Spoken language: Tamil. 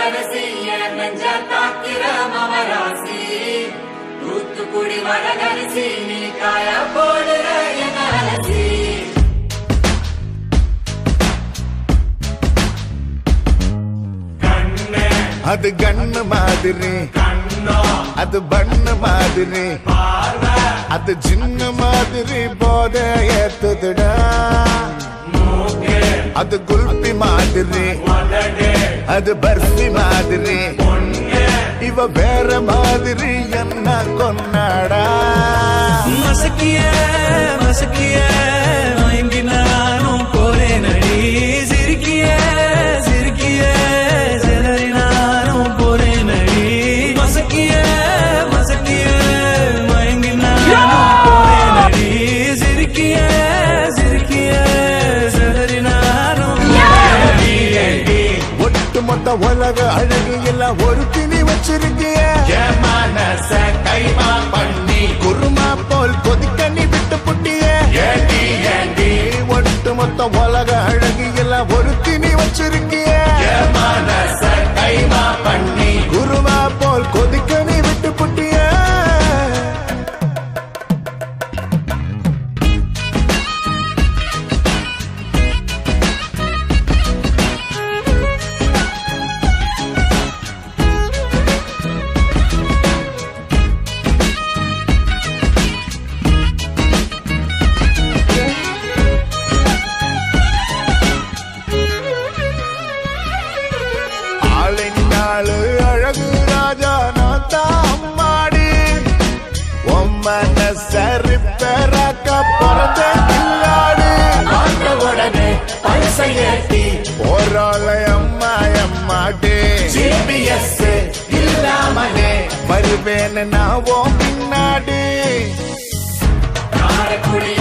அரசி என் நெஞ்ச தாக்கிற மமராசி தூத்துக்குடி வரகரிசி நீ காய போடுற என் அலசி கண்ணே அது கண்ணு மாதிரி கண்ணோ அது பண்ணு மாதிரி பார்வை அது சின்ன மாதிரி போத ஏத்துதுடா மூக்கு அது குல்பி மாதிரி உதடு அது பர்ஃபி மாதிரி பொண்ணு இவ வேற மாதிரி என்ன கொண்டாடா மசக்கிய மசக்கிய மயங்கி நானும் போறேன் அடி சிரிக்கிய சிரிக்கிய சிலரி நானும் போறேன் அடி மசக்கிய மசக்கிய மயங்கி நானும் போறேன் அடி சிரிக்கிய சிரிக்கிய சிலரி நானும் போறேன் அடி. ஒட்டு மொத்த உலக அழகு எல்லாம் ஒரு திணி வச்சிருக்கிய என் மனச கைமா பண்ணி குருமா போல் கொதிக்க நீ விட்டு புட்டிய ஏண்டி ஏண்டி ஒட்டு மொத்த உலக அழகு எல்லாம் ஒரு திணி வச்சிருக்கிய என் மனச கைமா பண்ணி குருமா போல் கொதிக்க நீ விட்டு புட்டிய ஆளினாளு அழகு ராஜா நான் தான் அம்மாடி ஒம்மன சரி பெறாக்க பிறந்த கில்லாடி அந்த உடனே பைசை ஏத்தி போராளை அம்மா அம்மாடி ஜிபிஎஸ் இல்லாமலே வருவேன்னு நான் உன் பின்னாடி காரக்குடி